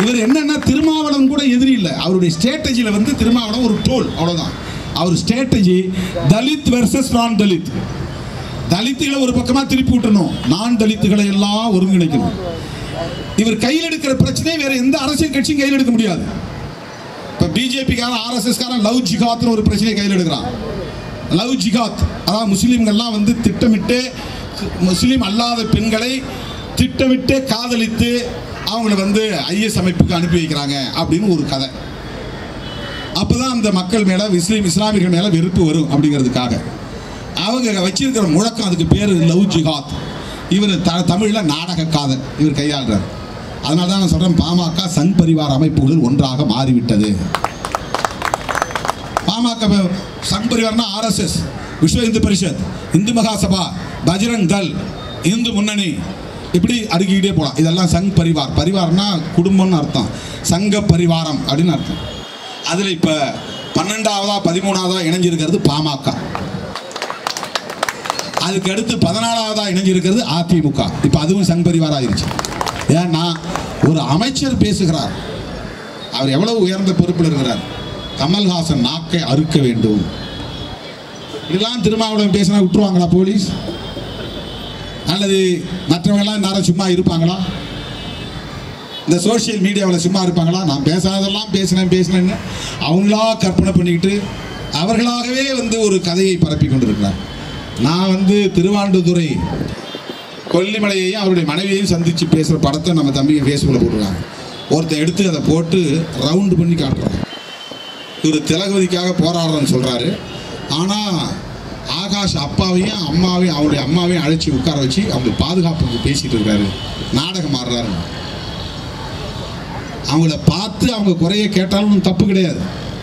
இவர் என்னன்னா திருமாவளவன் கூட எதிரி இல்லை அவருடைய ஸ்ட்ராட்டஜியில் வந்து திருமாவளவன் ஒரு டோல் அவ்வளவுதான் அவர் ஸ்ட்ராட்டஜி தலித் வெர்சஸ் நான் தலித் தலித்துகளை ஒரு பக்கமா திருப்பி விட்டணும் நான் தலித்துகளை எல்லாம் ஒருங்கிணைக்கணும் இவர் கையில் எடுக்கிற பிரச்சனையை வேற எந்த அரசியல் கட்சியும் கையில் எடுக்க முடியாது இப்ப பிஜேபிக்காரன் ஆர்எஸ்எஸ் காரன் லவ் ஜிகாத்னு ஒரு பிரச்சனையை கையில் எடுக்கிறான் லவ் ஜிகாத் அதாவது முஸ்லீம்கள்லாம் வந்து திட்டமிட்டு முஸ்லீம் அல்லாத பெண்களை திட்டமிட்டு காதலித்து அவங்கள வந்து ஐஎஸ் அமைப்புக்கு அனுப்பி வைக்கிறாங்க அப்படின்னு ஒரு கதை அப்பதான் அந்த மக்கள் மேல முஸ்லீம் இஸ்லாமியர்கள் மேல வெறுப்பு வரும் அப்படிங்கிறதுக்காக அவங்க வச்சிருக்கிற முழக்கம் அதுக்கு பேர் லவ் ஜிகாத் இவர் த தமிழில் நாடக காதல் இவர் கையாளுறார் அதனால தான் நான் சொல்றேன் பாமக சங் பரிவார அமைப்புகளில் ஒன்றாக மாறிவிட்டது பாமக ப- சங் பரிவார்னா ஆர்எஸ்எஸ் விஸ்வ இந்து பரிஷத் இந்து மகாசபா பஜ்ரங் தள் இந்து முன்னணி இப்படி அடுக்கிக்கிட்டே போகலாம் இதெல்லாம் சங் பரிவார் பரிவார்னா குடும்பம்னு அர்த்தம் சங்க பரிவாரம் அப்படின்னு அர்த்தம் அதில் இப்போ பன்னெண்டாவதா பதிமூணாவதா இணைஞ்சிருக்கிறது பாமக அதுக்கு அடுத்து பதினாலாவதா இணைஞ்சிருக்கிறது அதிமுக இப்போ அதுவும் சங் பரிவார் ஆயிருச்சு ஏன்னா ஒரு அமைச்சர் பேசுகிறார் அவர் எவ்வளவு உயர்ந்த பொறுப்பில் இருக்கிறார் கமல்ஹாசன் நாக்கை அறுக்க வேண்டும் இதெல்லாம் திருமாவளவன் பேசினா விட்டுருவாங்களா போலீஸ் அல்லது மற்றவங்கெல்லாம் நேரம் சும்மா இருப்பாங்களா இந்த சோஷியல் மீடியாவில் சும்மா இருப்பாங்களா நான் பேசாததெல்லாம் பேசினேன் பேசினேன்னு அவங்களா கற்பனை பண்ணிக்கிட்டு அவர்களாகவே வந்து ஒரு கதையை பரப்பி கொண்டிருக்கிறார் நான் வந்து திருவாண்டுதுறை கொல்லிமலையையும் அவருடைய மனைவியையும் சந்தித்து பேசுகிற படத்தை நம்ம தம்பிங்க ஃபேஸ்புக்கில் போட்டுருக்காங்க ஒருத்தன் எடுத்து அதை போட்டு ரவுண்டு பண்ணி காட்டுறான் இவர் திலகவதிக்காக போராடுறேன்னு சொல்கிறாரு ஆனால் ஆகாஷ் அப்பாவையும் அம்மாவையும் அவருடைய அம்மாவையும் அழைச்சி உட்கார வச்சு அவங்க பாதுகாப்புக்கு பேசிட்டு இருக்காரு நாடகம் ஆடுறாரு அவங்கள பார்த்து அவங்க குறைய கேட்டாலும் தப்பு கிடையாது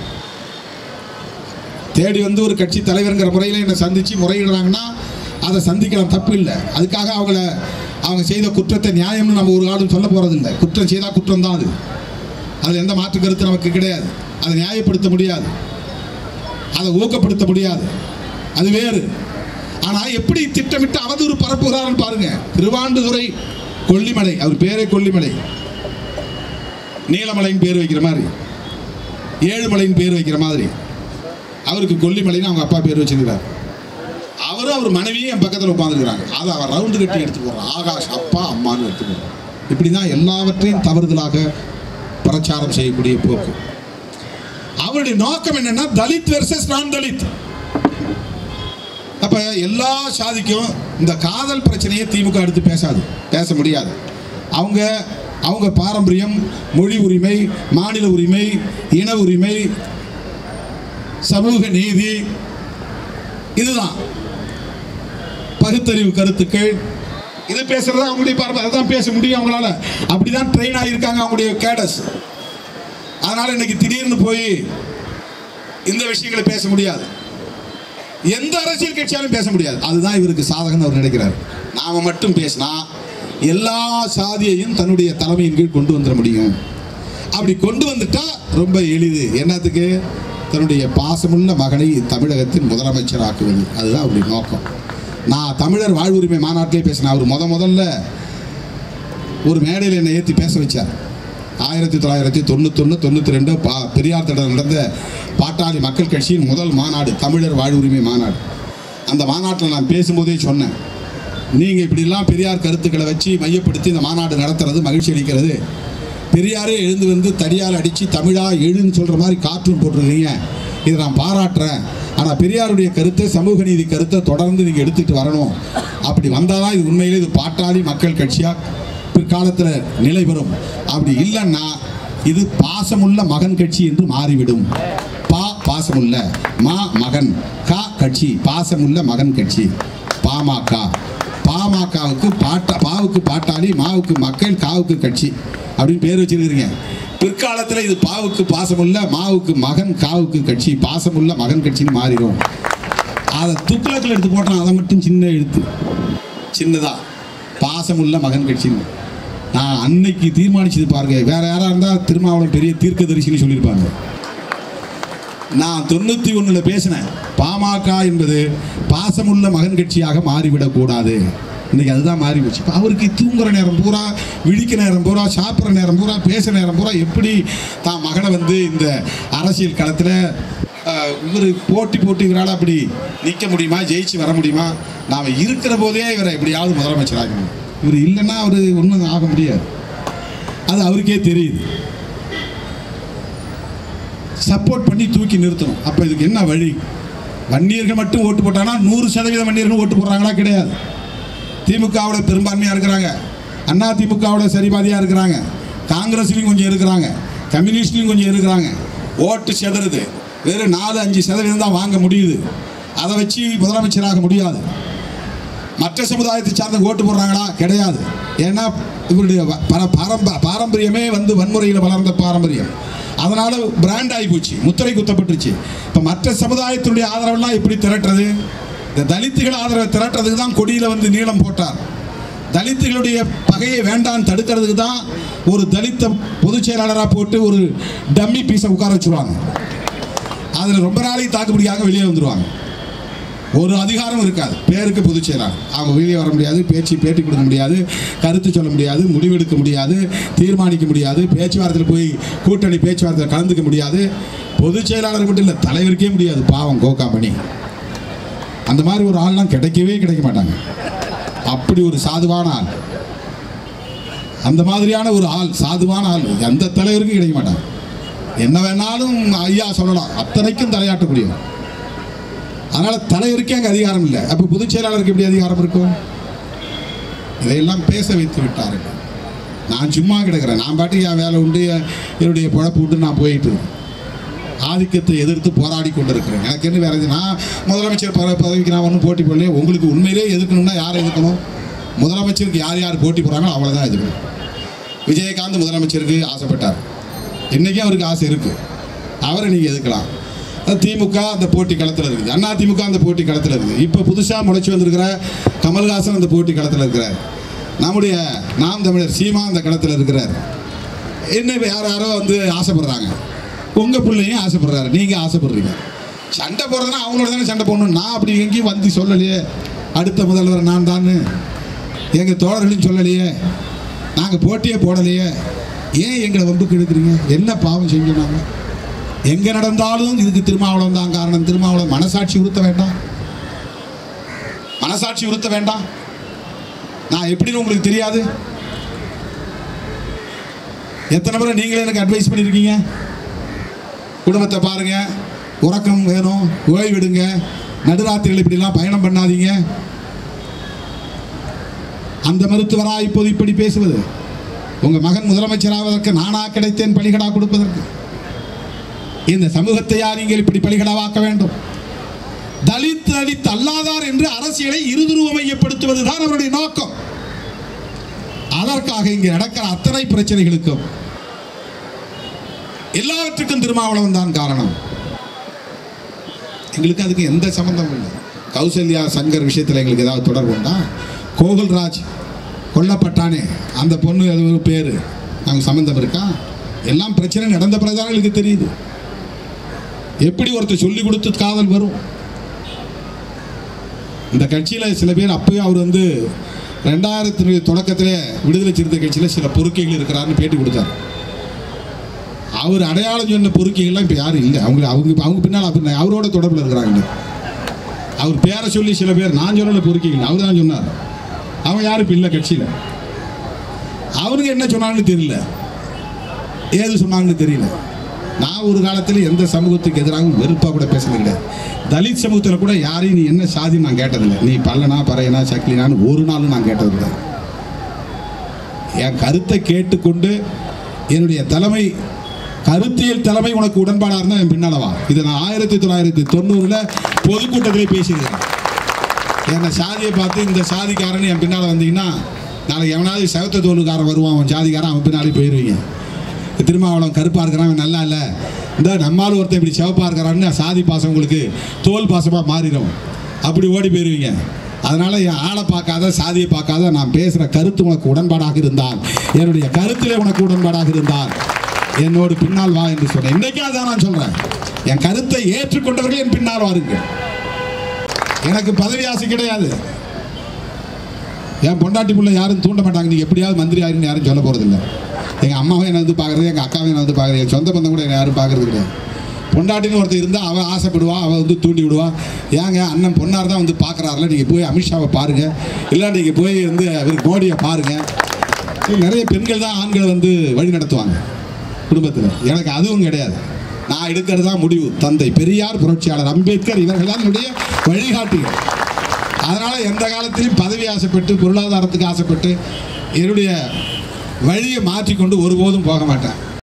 தேடி வந்து ஒரு கட்சி தலைவருங்கிற முறையில் என்னை சந்தித்து முறையிடுறாங்கன்னா அதை சந்திக்கலாம் தப்பு இல்லை அதுக்காக அவங்கள அவங்க செய்த குற்றத்தை நியாயம்னு நம்ம ஒரு காலம் சொல்ல போகிறது இல்லை குற்றம் செய்தால் குற்றம் தான் அது அதில் எந்த மாற்று கருத்து நமக்கு கிடையாது அதை நியாயப்படுத்த முடியாது அதை ஊக்கப்படுத்த முடியாது அது வேறு ஆனால் எப்படி திட்டமிட்டு அவதூறு பரப்புகிறாருன்னு பாருங்க திருவாண்டுதுறை கொல்லிமலை அவர் பேரே கொல்லிமலை நீலமலைன்னு பேர் வைக்கிற மாதிரி ஏழுமலைன்னு பேர் வைக்கிற மாதிரி அவருக்கு கொல்லிமலைன்னு அவங்க அப்பா பேர் வச்சிருக்கிறார் அவரும் அவர் மனைவியும் என் பக்கத்தில் உட்காந்துருக்கிறாங்க அதை அவர் ரவுண்டு கட்டி எடுத்து போடுறான் ஆகாஷ் அப்பா அம்மான்னு எடுத்து போடுறான் இப்படி தான் எல்லாவற்றையும் தவறுதலாக பிரச்சாரம் செய்யக்கூடிய போக்கு அவருடைய நோக்கம் என்னன்னா தலித் வெர்சஸ் நான் தலித் அப்ப எல்லா சாதிக்கும் இந்த காதல் பிரச்சனையை திமுக எடுத்து பேசாது பேச முடியாது அவங்க அவங்க பாரம்பரியம் மொழி உரிமை மாநில உரிமை இன உரிமை சமூக நீதி இதுதான் பகுத்தறிவு கருத்துக்கள் இது பேசுறது அவங்களுடைய பார்வை அதுதான் பேச முடியும் அவங்களால அப்படிதான் ட்ரெயின் ஆகியிருக்காங்க அவங்களுடைய கேடஸ் அதனால இன்னைக்கு திடீர்னு போய் இந்த விஷயங்களை பேச முடியாது எந்த அரசியல் கட்சியாலும் பேச முடியாது அதுதான் இவருக்கு சாதகம்னு அவர் நினைக்கிறார் நாம மட்டும் பேசினா எல்லா சாதியையும் தன்னுடைய தலைமையின் கீழ் கொண்டு வந்துட முடியும் அப்படி கொண்டு வந்துட்டா ரொம்ப எளிது என்னத்துக்கு தன்னுடைய பாசமுள்ள மகனை தமிழகத்தின் முதலமைச்சர் ஆக்குவது அதுதான் அவருடைய நோக்கம் நான் தமிழர் வாழ்வுரிமை மாநாட்டிலே பேசினேன் அவர் முத முதல்ல ஒரு மேடையில் என்னை ஏற்றி பேச வச்சார் ஆயிரத்தி தொள்ளாயிரத்தி தொண்ணூத்தொன்று தொண்ணூற்றி ரெண்டு பா பெரியார் திடல் நடந்த பாட்டாளி மக்கள் கட்சியின் முதல் மாநாடு தமிழர் வாழ்வுரிமை மாநாடு அந்த மாநாட்டில் நான் பேசும்போதே சொன்னேன் நீங்கள் இப்படிலாம் பெரியார் கருத்துக்களை வச்சு மையப்படுத்தி இந்த மாநாடு நடத்துறது மகிழ்ச்சி அளிக்கிறது பெரியாரே எழுந்து வந்து தடியால் அடித்து தமிழா எழுன்னு சொல்கிற மாதிரி கார்ட்டூன் போட்டிருக்கீங்க இதை நான் பாராட்டுறேன் ஆனால் பெரியாருடைய கருத்தை சமூக நீதி கருத்தை தொடர்ந்து நீங்கள் எடுத்துகிட்டு வரணும் அப்படி வந்தால் தான் இது உண்மையிலே இது பாட்டாளி மக்கள் கட்சியாக பிற்காலத்தில் நிலை பெறும் அப்படி இல்லைன்னா இது பாசமுள்ள மகன் கட்சி என்று மாறிவிடும் பா பாசமுள்ள மா மகன் கா கட்சி பாசமுள்ள மகன் கட்சி பாமக பாமகவுக்கு பாட்டா பாவுக்கு பாட்டாளி மாவுக்கு மக்கள் காவுக்கு கட்சி அப்படின்னு பேர் வச்சிருக்கிறீங்க பிற்காலத்தில் இது பாவுக்கு பாசமுள்ள மாவுக்கு மகன் காவுக்கு கட்சி பாசமுள்ள மகன் கட்சின்னு மாறிடும் அதை துக்ளக்கில் எடுத்து போட்டான் அதை மட்டும் சின்ன எழுத்து சின்னதா பாசமுள்ள மகன் கட்சின்னு நான் அன்னைக்கு தீர்மானிச்சது பாருங்க வேற யாரா இருந்தா திருமாவளவன் பெரிய தீர்க்கதரிசின்னு சொல்லியிருப்பாங்க நான் தொண்ணூத்தி ஒண்ணுல பேசினேன் பாமக என்பது பாசமுள்ள மகன் கட்சியாக மாறிவிடக் கூடாது இன்னைக்கு அதுதான் மாறி போச்சு இப்போ அவருக்கு தூங்குற நேரம் பூரா விழிக்க நேரம் பூரா சாப்பிட்ற நேரம் பூரா பேசுகிற நேரம் பூரா எப்படி தான் மகனை வந்து இந்த அரசியல் களத்தில் இவர் போட்டி போட்டு இவரால் அப்படி நிற்க முடியுமா ஜெயிச்சு வர முடியுமா நாம் இருக்கிற போதே இவரை எப்படியாவது முதலமைச்சர் ஆகணும் இவர் இல்லைன்னா அவர் ஒன்றும் ஆக முடியாது அது அவருக்கே தெரியுது சப்போர்ட் பண்ணி தூக்கி நிறுத்தணும் அப்போ இதுக்கு என்ன வழி வன்னியர்கள் மட்டும் ஓட்டு போட்டாங்கன்னா நூறு சதவீதம் வன்னியர்கள் ஓட்டு போடுறாங்களா கிடையாது திமுகவோட பெரும்பான்மையாக இருக்கிறாங்க அண்ணா திமுகவோட சரிபாதியாக இருக்கிறாங்க காங்கிரஸ்லையும் கொஞ்சம் இருக்கிறாங்க கம்யூனிஸ்ட்லையும் கொஞ்சம் இருக்கிறாங்க ஓட்டு செதறுது வெறும் நாலு அஞ்சு சதவீதம் தான் வாங்க முடியுது அதை வச்சு முதலமைச்சராக முடியாது மற்ற சமுதாயத்தை சார்ந்த ஓட்டு போடுறாங்களா கிடையாது ஏன்னா இவருடைய வ- பர பாரம்ப பாரம்பரியமே வந்து வன்முறையில் வளர்ந்த பாரம்பரியம் அதனால பிராண்ட் ஆகி போச்சு முத்திரை குத்தப்பட்டுருச்சு இப்போ மற்ற சமுதாயத்தினுடைய ஆதரவெல்லாம் எப்படி திரட்டுறது இந்த தலித்துகள் ஆதரவை திரட்டுறதுக்கு தான் கொடியில் வந்து நீளம் போட்டார் தலித்துகளுடைய பகையை வேண்டாம் தடுக்கிறதுக்கு தான் ஒரு தலித்த பொதுச் செயலாளராக போட்டு ஒரு டம்மி பீஸை உட்கார வச்சுருவாங்க அதில் ரொம்ப நாளைக்கு தாக்குப்பிடிக்காக வெளியே வந்துடுவாங்க ஒரு அதிகாரம் இருக்காது பேருக்கு பொதுச் செயலாளர் அவங்க வெளியே வர முடியாது பேச்சு பேட்டி கொடுக்க முடியாது கருத்து சொல்ல முடியாது முடிவெடுக்க முடியாது தீர்மானிக்க முடியாது பேச்சுவார்த்தையில் போய் கூட்டணி பேச்சுவார்த்தையில் கலந்துக்க முடியாது பொதுச் செயலாளர் மட்டும் இல்லை தலைவருக்கே முடியாது பாவம் கோகாமணி அந்த மாதிரி ஒரு ஆள்லாம் கிடைக்கவே கிடைக்க மாட்டாங்க அப்படி ஒரு சாதுவான ஆள் அந்த மாதிரியான ஒரு ஆள் சாதுவான ஆள் எந்த தலைவருக்கும் கிடைக்க மாட்டாங்க என்ன வேணாலும் ஐயா சொல்லலாம் அத்தனைக்கும் தலையாட்டக்கூடியவர் அதனால தலைவருக்கே அங்கே அதிகாரம் இல்லை அப்போ பொதுச் செயலாளருக்கு எப்படி அதிகாரம் இருக்கும் இதையெல்லாம் பேச வைத்து விட்டார்கள் நான் சும்மா கிடக்கிறேன் நான் பாட்டுக்கு என் வேலை உண்டு என் என்னுடைய பொழப்பு விட்டு நான் போயிட்டு இருக்கேன். ஆதிக்கத்தை எதிர்த்து போராடி கொண்டிருக்கிறேன் எனக்கு என்ன வேற எது- நான் முதலமைச்சர் பத- பதவிக்கு நான் ஒன்றும் போட்டி போடலையே உங்களுக்கு உண்மையிலே எதிர்க்கணும்னா யாரை எதிர்க்கணும் முதலமைச்சருக்கு யார் யார் போட்டி போடுறாங்களோ அவ்வளோதான் எதிர்க்கணும் விஜயகாந்த் முதலமைச்சருக்கு ஆசைப்பட்டார் இன்றைக்கும் அவருக்கு ஆசை இருக்குது அவரை நீங்கள் எதுக்கலாம் அது திமுக அந்த போட்டி களத்தில் இருக்குது அண்ணா திமுக அந்த போட்டி களத்தில் இருக்குது இப்போ புதுசாக முளைச்சி வந்திருக்கிற கமல்ஹாசன் அந்த போட்டி களத்தில் இருக்கிறார் நம்முடைய நாம் தமிழர் சீமா அந்த களத்தில் இருக்கிறார் இன்னும் யார் யாரோ வந்து ஆசைப்படுறாங்க உங்கள் பிள்ளையும் ஆசைப்படுறாரு நீங்கள் ஆசைப்படுறீங்க சண்டை போடுறதுனா அவங்களோட தானே சண்டை போடணும் நான் அப்படி எங்கேயும் வந்து சொல்லலையே அடுத்த முதல்வர் நான் தான் எங்கள் தோழர்களும் சொல்லலையே நாங்கள் போட்டியே போடலையே ஏன் எங்களை வம்புக்கு எடுக்கிறீங்க என்ன பாவம் செஞ்சோம் நாங்கள் எங்கே நடந்தாலும் இதுக்கு திருமாவளவன் தான் காரணம் திருமாவளவன் மனசாட்சி உறுத்த வேண்டாம் மனசாட்சி உறுத்த வேண்டாம் நான் எப்படின்னு உங்களுக்கு தெரியாது எத்தனை முறை நீங்களே எனக்கு அட்வைஸ் பண்ணியிருக்கீங்க குடும்பத்தை பாருங்க உறக்கம் வேணும் ஓய்வெடுங்க நடுராத்திரிகள் இப்படிலாம் பயணம் பண்ணாதீங்க அந்த மருத்துவரா இப்போது இப்படி பேசுவது உங்க மகன் முதலமைச்சராவதற்கு நானா கிடைத்தேன் பலிகடா கொடுப்பதற்கு இந்த சமூகத்தையா நீங்கள் இப்படி பலிகடாவாக்க வேண்டும் தலித் தலித் அல்லாதார் என்று அரசியலை இருதுருவமையப்படுத்துவதுதான் அவருடைய நோக்கம் அதற்காக இங்கே நடக்கிற அத்தனை பிரச்சனைகளுக்கும் எல்லாவற்றுக்கும் திருமாவளவன் தான் காரணம் எங்களுக்கு அதுக்கு எந்த சம்பந்தமும் இல்லை கௌசல்யா சங்கர் விஷயத்தில் எங்களுக்கு ஏதாவது தொடர்பு உண்டா கோகுல்ராஜ் கொல்லப்பட்டானே அந்த பொண்ணு அது ஒரு பேர் நாங்கள் சம்மந்தம் இருக்கா எல்லாம் பிரச்சனை நடந்த பிறகுதான் எங்களுக்கு தெரியுது எப்படி ஒருத்தர் சொல்லி கொடுத்து காதல் வரும் இந்த கட்சியில் சில பேர் அப்பவே அவர் வந்து ரெண்டாயிரத்தி தொடக்கத்திலே விடுதலை சிறுத்தை கட்சியில் சில பொறுக்கைகள் இருக்கிறாருன்னு பேட்டி கொடுத்தார் அவர் அடையாளம் சொன்ன பொறுக்கைகள்லாம் இப்போ யாரும் இல்லை அவங்க அவங்க அவங்க பின்னால் அப்படி அவரோட தொடர்பில் இருக்கிறாங்க அவர் பேரை சொல்லி சில பேர் நான் சொல்லல பொறுக்கைகள் அவர் தான் சொன்னார் அவன் யாரும் இப்போ இல்லை கட்சியில் அவருக்கு என்ன சொன்னாங்கன்னு தெரியல ஏது சொன்னாங்கன்னு தெரியல நான் ஒரு காலத்தில் எந்த சமூகத்துக்கு எதிராகவும் வெறுப்பாக கூட பேசுனது கிடையாது தலித் சமூகத்தில் கூட யாரையும் நீ என்ன சாதி நான் கேட்டதில்லை நீ பல்லனா பறையனா சக்கிலினான்னு ஒரு நாளும் நான் கேட்டது கிடையாது என் கருத்தை கேட்டுக்கொண்டு என்னுடைய தலைமை கருத்தியல் தலைமை உனக்கு உடன்பாடாக இருந்தால் என் பின்னால வா இதை நான் ஆயிரத்தி தொள்ளாயிரத்தி தொண்ணூறில் பொதுக்கூட்டத்திலே பேசியிருக்கிறேன் என்னை சாதியை பார்த்து இந்த சாதிக்காரன் என் பின்னால் வந்தீங்கன்னா நாளைக்கு எவனாவது செவத்த தோலுக்காரன் வருவான் அவன் ஜாதிக்காரன் அவன் பின்னாலே போயிடுவீங்க திருமாவளவன் கருப்பாக இருக்கிறான் அவன் நல்லா இல்லை இந்த நம்மால் ஒருத்தன் இப்படி சிவப்பாக இருக்கிறான்னு சாதி பாசம் உங்களுக்கு தோல் பாசமாக மாறிடும் அப்படி ஓடி போயிடுவீங்க அதனால் என் ஆளை பார்க்காத சாதியை பார்க்காத நான் பேசுகிற கருத்து உனக்கு உடன்பாடாக இருந்தால் என்னுடைய கருத்திலே உனக்கு உடன்பாடாக இருந்தால் என்னோடு பின்னால் வா என்று சொன்னேன் இன்றைக்கும் அதான் நான் சொல்கிறேன் என் கருத்தை ஏற்றுக்கொண்டவர்கள் என் பின்னால் வாருங்கள் எனக்கு பதவி ஆசை கிடையாது என் பொண்டாட்டி புள்ள யாரும் தூண்ட மாட்டாங்க நீ எப்படியாவது மந்திரி ஆயிருன்னு யாரும் சொல்ல போகிறதில்ல எங்கள் அம்மாவும் என்னை வந்து பார்க்குறது எங்கள் அக்காவும் என்னை வந்து பார்க்குறது என் சொந்த பந்தம் கூட என்னை யாரும் பார்க்குறது கிடையாது பொண்டாட்டின்னு ஒருத்தர் இருந்தால் அவன் ஆசைப்படுவா அவள் வந்து தூண்டி விடுவா ஏங்க அண்ணன் பொண்ணார் தான் வந்து பார்க்குறாருல நீங்கள் போய் அமித்ஷாவை பாருங்கள் இல்லை நீங்கள் போய் வந்து அவருக்கு மோடியை பாருங்கள் நிறைய பெண்கள் தான் ஆண்களை வந்து வழி நடத்துவாங்க குடும்பத்தில் எனக்கு அதுவும் கிடையாது நான் எடுக்கிறது தான் முடிவு தந்தை பெரியார் புரட்சியாளர் அம்பேத்கர் இவர்கள் தான் என்னுடைய வழிகாட்டிகள் அதனால் எந்த காலத்திலும் பதவி ஆசைப்பட்டு பொருளாதாரத்துக்கு ஆசைப்பட்டு என்னுடைய வழியை மாற்றிக்கொண்டு ஒருபோதும் போக மாட்டேன்